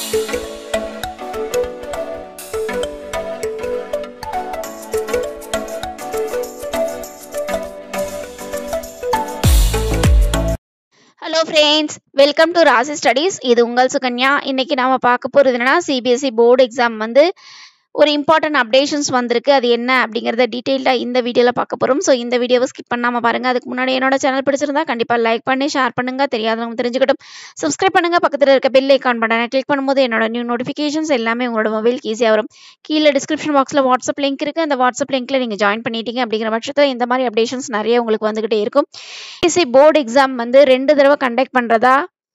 hello friends welcome to Rasi studies இது உங்கள் சுகன்யா இன்னைக்கு நாம பார்க்க போகிறது என்னன்னா சிபிஎஸ்சி போர்டு எக்ஸாம் வந்து ஒரு இம்பார்ட்டன்ட் அப்டேஷன்ஸ் வந்திருக்கு அது என்ன அப்படிங்கிறத டீட்டெயிலாக இந்த வீடியோவில் பார்க்க போகிறோம் ஸோ இந்த வீடியோவை ஸ்கிப் பண்ணாமல் பாருங்கள் அதுக்கு முன்னாடி என்னோட சேனல் பிடிச்சிருந்தா கண்டிப்பாக லைக் பண்ணி ஷேர் பண்ணுங்க தெரியாதவங்க தெரிஞ்சுக்கிட்டும் சப்ஸ்கிரைப் பண்ணுங்க பக்கத்தில் இருக்க பெல் ஐக்கான் பட்டனை கிளிக் பண்ணும்போது என்னோட நியூ நோட்டிஃபிகேஷன்ஸ் எல்லாமே உங்களோட மொபைலுக்கு ஈஸியாக வரும் கீழே டிஸ்கிரிப்ஷன் பாக்ஸில் வாட்ஸ்அப் லிங்க் இருக்குது அந்த வாட்ஸ்அப் லிங்க்கில் நீங்கள் ஜாயின் பண்ணிட்டீங்க அப்படிங்கிற பட்சத்தில் இந்த மாதிரி அப்டேஷன்ஸ் நிறைய உங்களுக்கு வந்துகிட்டே இருக்கும் சிபிஎஸ்சி போர்டு எக்ஸாம் வந்து ரெண்டு தடவை கண்டக்ட் பண்ணுறதா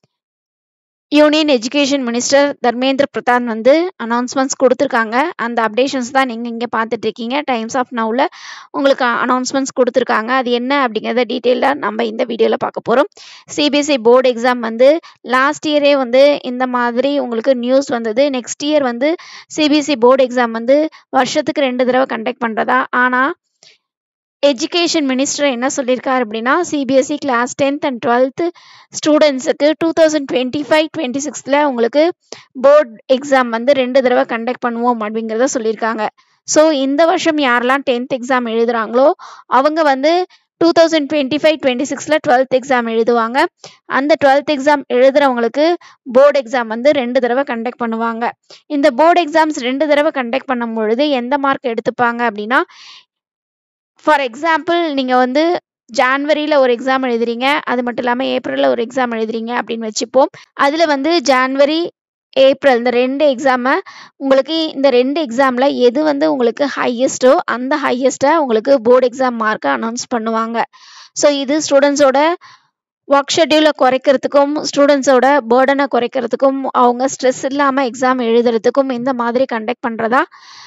union education minister Dharmendra Pradhan வந்து அனௌன்ஸ்மெண்ட்ஸ் கொடுத்துருக்காங்க அந்த அப்டேஷன்ஸ் தான் நீங்கள் இங்கே பார்த்துட்டு இருக்கீங்க டைம்ஸ் ஆஃப் நவுல உங்களுக்கு அனௌன்ஸ்மெண்ட்ஸ் கொடுத்துருக்காங்க அது என்ன அப்படிங்கிறத டீட்டெயிலாக நம்ம இந்த வீடியோவில் பார்க்க போகிறோம் சிபிஎஸ்சி போர்டு எக்ஸாம் வந்து லாஸ்ட் இயரே வந்து இந்த மாதிரி உங்களுக்கு நியூஸ் வந்தது நெக்ஸ்ட் இயர் வந்து சிபிஎஸ்சி போர்டு எக்ஸாம் வந்து வருஷத்துக்கு ரெண்டு தடவை கண்டக்ட் பண்ணுறதா ஆனால் எஜுகேஷன் மினிஸ்டர் என்ன சொல்லியிருக்காரு அப்படின்னா CBSE class tenth and twelfth ஸ்டூடெண்ட்ஸுக்கு two thousand twenty five twenty சிக்ஸில் உங்களுக்கு போர்ட் எக்ஸாம் வந்து ரெண்டு தடவை கண்டக்ட் பண்ணுவோம் அப்படிங்கிறத சொல்லியிருக்காங்க ஸோ இந்த வருஷம் யாரெல்லாம் டென்த் எக்ஸாம் எழுதுகிறாங்களோ அவங்க வந்து two thousand twenty five twenty சிக்ஸில் டுவெல்த் எக்ஸாம் எழுதுவாங்க அந்த டுவெல்த் எக்ஸாம் எழுதுறவங்களுக்கு போர்டு எக்ஸாம் வந்து ரெண்டு தடவை கண்டக்ட் பண்ணுவாங்க இந்த போர்டு எக்ஸாம்ஸ் ரெண்டு தடவை கண்டக்ட் பண்ணும் பொழுது எந்த மார்க் எடுத்துப்பாங்க அப்படின்னா ஃபார் எக்ஸாம்பிள் நீங்கள் வந்து ஜான்வரியில் ஒரு எக்ஸாம் எழுதுறீங்க அது மட்டும் இல்லாமல் ஏப்ரலில் ஒரு எக்ஸாம் எழுதுறீங்க அப்படின்னு வச்சுப்போம் அதில் வந்து ஜான்வரி ஏப்ரல் இந்த ரெண்டு எக்ஸாமை உங்களுக்கு இந்த ரெண்டு எக்ஸாமில் எது வந்து உங்களுக்கு ஹையஸ்ட்டோ அந்த ஹையஸ்ட்டை உங்களுக்கு போர்டு எக்ஸாம் மார்க்கை அனௌன்ஸ் பண்ணுவாங்க ஸோ இது ஸ்டூடெண்ட்ஸோட ஒர்க் ஷெட்யூலை குறைக்கிறதுக்கும் ஸ்டூடெண்ட்ஸோட பேர்டனை குறைக்கிறதுக்கும் அவங்க ஸ்ட்ரெஸ் இல்லாமல் எக்ஸாம் எழுதுறதுக்கும் இந்த மாதிரி கண்டக்ட் பண்ணுறதா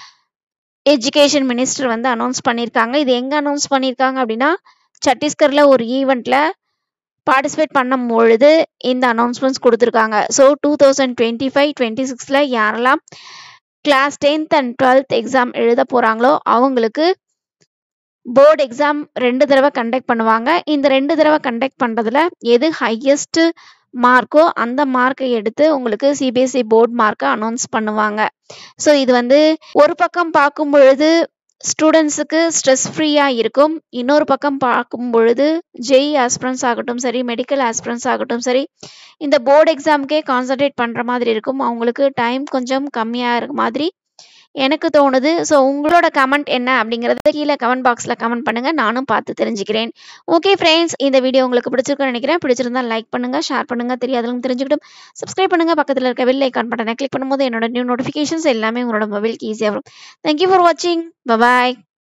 எஜுகேஷன் மினிஸ்டர் வந்து அனௌன்ஸ் பண்ணியிருக்காங்க இது எங்கே அனௌன்ஸ் பண்ணியிருக்காங்க அப்படின்னா சத்தீஸ்கரில் ஒரு ஈவெண்ட்டில் பார்ட்டிசிபேட் பண்ணும் பொழுது இந்த அனௌன்ஸ்மெண்ட்ஸ் கொடுத்துருக்காங்க so two thousand twenty five twenty சிக்ஸில் யாரெல்லாம் class tenth and twelfth exam எழுத போகிறாங்களோ அவங்களுக்கு போர்டு எக்ஸாம் ரெண்டு தடவை கண்டக்ட் பண்ணுவாங்க இந்த ரெண்டு தடவை கண்டக்ட் பண்ணுறதுல எது ஹையஸ்ட்டு மார்க்கோ அந்த மார்க்கை எடுத்து உங்களுக்கு சிபிஎஸ்சி போர்டு மார்க்கை அனௌன்ஸ் பண்ணுவாங்க ஸோ இது வந்து ஒரு பக்கம் பார்க்கும் பொழுது ஸ்டூடெண்ட்ஸுக்கு ஸ்ட்ரெஸ் ஃப்ரீயாக இருக்கும் இன்னொரு பக்கம் பார்க்கும் பொழுது ஜெய் ஆஸ்பிரன்ஸ் ஆகட்டும் சரி மெடிக்கல் ஆஸ்பிரன்ஸ் ஆகட்டும் சரி இந்த போர்டு எக்ஸாமுக்கே கான்சன்ட்ரேட் பண்ணுற மாதிரி இருக்கும் அவங்களுக்கு டைம் கொஞ்சம் கம்மியாக இருக்க மாதிரி எனக்கு தோணுது ஸோ உங்களோட கமெண்ட் என்ன அப்படிங்கிறத கீழே கமெண்ட் பாக்ஸில் கமெண்ட் பண்ணுங்கள் நானும் பார்த்து தெரிஞ்சுக்கிறேன் ஓகே ஃப்ரெண்ட்ஸ் இந்த வீடியோ உங்களுக்கு பிடிச்சிருக்குன்னு நினைக்கிறேன் பிடிச்சிருந்தா லைக் பண்ணுங்கள் ஷேர் பண்ணுங்கள் தெரியாதவங்க தெரிஞ்சுக்கிட்டும் சப்ஸ்கிரைப் பண்ணுங்கள் பக்கத்தில் இருக்க பெல் ஐக்கான் பட்டனை கிளிக் பண்ணும்போது என்னோட நியூ நோட்டிஃபிகேஷன்ஸ் எல்லாமே உங்களோட மொபைலுக்கு ஈஸியாக வரும் தேங்க்யூ ஃபார் வாட்சிங் பபாய்